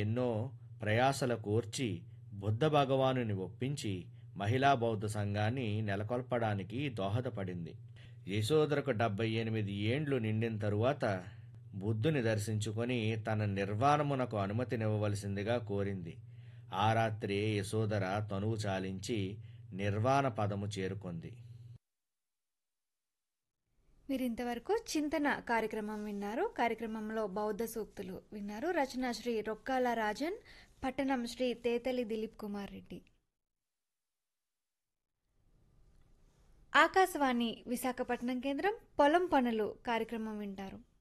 ఎన్నో ప్రయాసల కోర్చి బుద్ధ భగవానుని ఒప్పించి మహిళా బౌద్ధ సంఘాన్ని నెలకొల్పడానికి దోహదపడింది యశోదరకు డెబ్బై ఎనిమిది ఏండ్లు నిండిన తరువాత బుద్ధుని దర్శించుకొని తన నిర్వాణమునకు అనుమతినివ్వవలసిందిగా కోరింది ఆ రాత్రే యశోదర తనువు చాలించి నిర్వాణ పదము చేరుకుంది మీరు ఇంతవరకు చింతన కార్యక్రమం విన్నారు కార్యక్రమంలో బౌద్ధ సూక్తులు విన్నారు రచన శ్రీ రొక్కాల రాజన్ పట్టణం శ్రీ తేతలి దిలీప్ కుమార్ రెడ్డి ఆకాశవాణి విశాఖపట్నం కేంద్రం పొలం పనులు కార్యక్రమం వింటారు